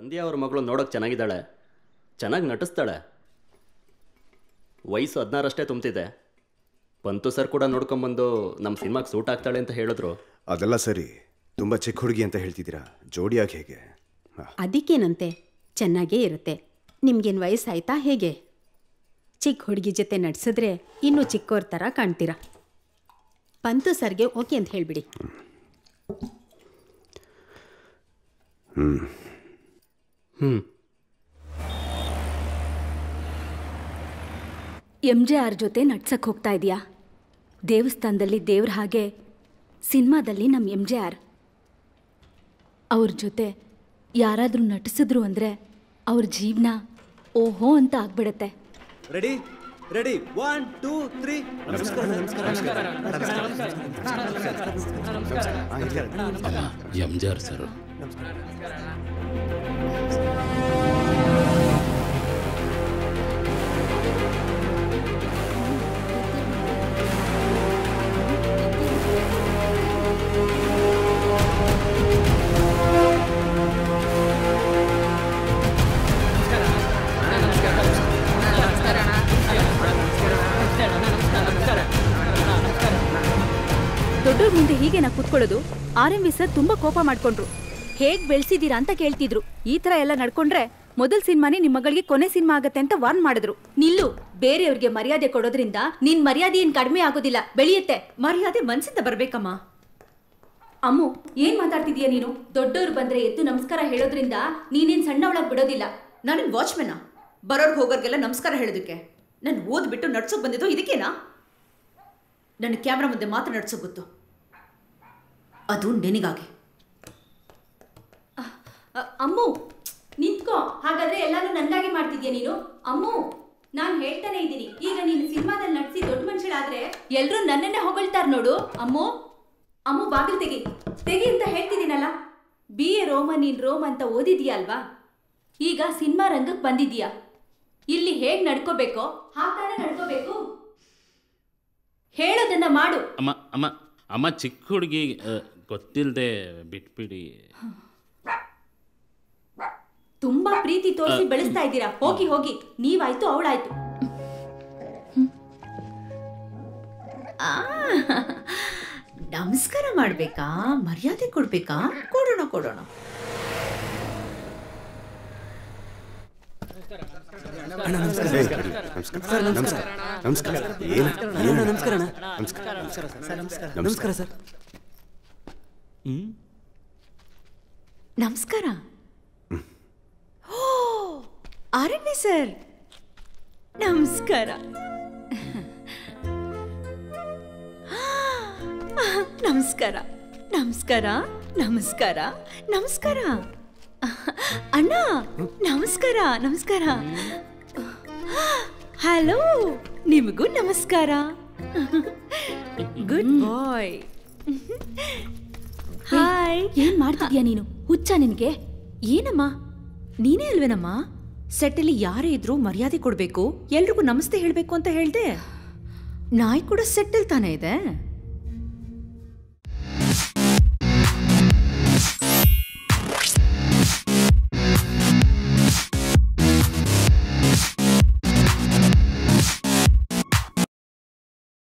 ಸಂಧ್ಯಾ ಅವ್ರ ಮಗಳು ನೋಡೋಕೆ ಚೆನ್ನಾಗಿದ್ದಾಳೆ ಚೆನ್ನಾಗಿ ನಟಿಸ್ತಾಳೆ ವಯಸ್ಸು ಹದಿನಾರಷ್ಟೇ ತುಂಬ್ತಿದೆ ಪಂತು ಸರ್ ಕೂಡ ನೋಡ್ಕೊಂಬಂದು ನಮ್ಮ ಸಿನಿಮಾಗೆ ಸೂಟ್ ಆಗ್ತಾಳೆ ಅಂತ ಹೇಳಿದ್ರು ಅದೆಲ್ಲ ಸರಿ ತುಂಬ ಚಿಕ್ಕ ಹುಡುಗಿ ಅಂತ ಹೇಳ್ತಿದ್ದೀರಾ ಜೋಡಿಯಾಗಿ ಹೇಗೆ ಹಾ. ಅದಕ್ಕೇನಂತೆ ಚೆನ್ನಾಗೇ ಇರುತ್ತೆ ನಿಮ್ಗೇನು ವಯಸ್ಸಾಯ್ತಾ ಹೇಗೆ ಚಿಕ್ಕ ಹುಡುಗಿ ಜೊತೆ ನಡ್ಸಿದ್ರೆ ಇನ್ನೂ ಚಿಕ್ಕವ್ರ ಥರ ಕಾಣ್ತೀರಾ ಪಂತು ಸರ್ಗೆ ಓಕೆ ಅಂತ ಹೇಳಿಬಿಡಿ ಹ್ಞೂ ಎಮ್ ಜೆ ಆರ್ ಜೊತೆ ನಡ್ಸಕ್ಕೆ ಹೋಗ್ತಾ ಇದೆಯಾ ದೇವಸ್ಥಾನದಲ್ಲಿ ದೇವ್ರ ಹಾಗೆ ಸಿನಿಮಾದಲ್ಲಿ ನಮ್ಮ ಎಮ್ ಜೆ ಆರ್ ಅವ್ರ ಜೊತೆ ಯಾರಾದರೂ ನಟಿಸಿದ್ರು ಅಂದರೆ ಅವ್ರ ಜೀವನ ಓಹೋ ಅಂತ ಆಗ್ಬಿಡತ್ತೆ ready ready one two three ನಮಸ್ಕಾರ ನಮಸ್ಕಾರ ಎಂ ಜಿ ಆರ್ ಸರ್ ದೊಡ್ಡವ್ರ ಮುಂದೆ ಹೀಗೆ ನಾ ಕೂತ್ಕೊಳ್ಳೋದು ಆರ್ ಎಂ ವಿ ಸರ್ ತುಂಬಾ ಕೋಪ ಮಾಡ್ಕೊಂಡ್ರು ಹೇಗ್ ಬೆಳೆಸಿದೀರಾ ಅಂತ ಕೇಳ್ತಿದ್ರು ಈ ತರ ಎಲ್ಲ ನಡ್ಕೊಂಡ್ರೆ ಮೊದಲ್ ಸಿನಿಮಾನೇ ನಿಮ್ ಮಗಳಿಗೆ ಕೊನೆ ಸಿನಿಮಾ ಆಗತ್ತೆ ಅಂತ ವಾರ್ನ್ ಮಾಡಿದ್ರು ನಿಲ್ಲು ಬೇರೆಯವ್ರಿಗೆ ಮರ್ಯಾದೆ ಕೊಡೋದ್ರಿಂದ ನಿನ್ ಮರ್ಯಾದೆ ಏನ್ ಕಡಿಮೆ ಆಗೋದಿಲ್ಲ ಬೆಳೆಯುತ್ತೆ ಮರ್ಯಾದೆ ಮನ್ಸಿಂದ ಬರ್ಬೇಕಮ್ಮ ಅಮ್ಮು ಏನ್ ಮಾತಾಡ್ತಿದೀಯ ನೀನು ದೊಡ್ಡವ್ರು ಬಂದ್ರೆ ಎದ್ದು ನಮಸ್ಕಾರ ಹೇಳೋದ್ರಿಂದ ನೀನೇನ್ ಸಣ್ಣವಳಾಗ್ ಬಿಡೋದಿಲ್ಲ ನಾನೇನು ವಾಚ್ಮೆನ್ನ ಬರೋರ್ಗೆ ಹೋಗೋರ್ಗೆಲ್ಲ ನಮಸ್ಕಾರ ಹೇಳೋದಕ್ಕೆ ನಾನು ಓದ್ಬಿಟ್ಟು ನಡ್ಸೋಕ್ ಬಂದಿದ್ದು ಇದಕ್ಕೇನಾ ನನ್ನ ಕ್ಯಾಮ್ರಾ ಮುಂದೆ ಮಾತ್ರ ನಡ್ಸೋಕ್ ಗೊತ್ತು ಅದು ನಿನಗಾಗಿ ಅ, ಅಮ್ಮು ನಿಂತ್ಕೋ ಹಾಗಾದ್ರೆ ಎಲ್ಲಾನು ನನ್ಗಾಗಿ ಮಾಡ್ತಿದ್ಯಾ ನೀನು ಅಮ್ಮು ನಾನ್ ಹೇಳ್ತಾನೆ ಇದ್ದೀನಿ ಈಗ ನೀನು ಸಿನಿಮಾದಲ್ಲಿ ನಟಿಸಿ ದೊಡ್ಡ ಮನುಷ್ಯಳಾದ್ರೆ ಎಲ್ರೂ ನನ್ನನ್ನೇ ಹೊಗಳ್ತಾರ ನೋಡು ಅಮ್ಮು ಅಮ್ಮು ಬಾಗಿಲು ತೆಗಿ ತೆಗಿ ಅಂತ ಹೇಳ್ತಿದ್ದೀನಲ್ಲ ಬಿ ಎ ರೋಮ ನೀನ್ ರೋಮ್ ಅಂತ ಓದಿದ್ಯಾ ಅಲ್ವಾ ಈಗ ಸಿನಿಮಾ ರಂಗಕ್ಕೆ ಬಂದಿದ್ಯಾ ಇಲ್ಲಿ ಹೇಗ್ ನಡ್ಕೋಬೇಕೋ ಹಾಗಾದ್ರೆ ನಡ್ಕೋಬೇಕು ಹೇಳೋದನ್ನ ಮಾಡು ಅಮ್ಮ ಅಮ್ಮ ಅಮ್ಮ ಚಿಕ್ಕ ಹುಡುಗಿ ಗೊತ್ತಿಲ್ಲದೆ ಬಿಟ್ಬಿಡಿ ತುಂಬಾ ಪ್ರೀತಿ ತೋರಿಸಿ ಬೆಳೆಸ್ತಾ ಇದ್ದೀರಾ ಹೋಗಿ ಹೋಗಿ ನೀವಾಯ್ತು ಅವಳಾಯ್ತು ಆ, ನಮಸ್ಕಾರ ಮಾಡ್ಬೇಕಾ ಮರ್ಯಾದೆ ಕೊಡ್ಬೇಕಾ ಕೊಡೋಣ ಕೊಡೋಣ ಏ, ನಮಸ್ಕಾರ ನಮಸ್ಕಾರ ನಮಸ್ಕಾರ ಏನು ಏನು ನಮಸ್ಕಾರ ಅಣ್ಣ ನಮಸ್ಕಾರ ನಮಸ್ಕಾರ ಸರ್ ನಮಸ್ಕಾರ ಓ ಆರಣ್ಯ ಸರ್ ನಮಸ್ಕಾರ ನಮಸ್ಕಾರ ನಮಸ್ಕಾರ ನಮಸ್ಕಾರ ನಮಸ್ಕಾರ ಅಣ್ಣ ನಮಸ್ಕಾರ ನಮಸ್ಕಾರ ಹಲೋ ನಿಮಗೂ ನಮಸ್ಕಾರ ಗುಡ್ ಬಾಯ್ ಹಾಯ್ ಏನ್ ಮಾಡ್ತಿದ್ಯಾ ನೀನು ಹುಚ್ಚ ನಿನ್ಗೆ ಏನಮ್ಮ ನೀನೇ ಅಲ್ವೇನಮ್ಮ ಸೆಟ್ಟಲ್ಲಿ ಯಾರೇ ಇದ್ರೂ ಮರ್ಯಾದೆ ಕೊಡ್ಬೇಕು ಎಲ್ರಿಗೂ ನಮಸ್ತೆ ಹೇಳ್ಬೇಕು ಅಂತ ಹೇಳ್ದೆ ನಾಯಿ ಕೂಡ ಸೆಟ್ಟಲ್ ತಾನೇ ಇದೆ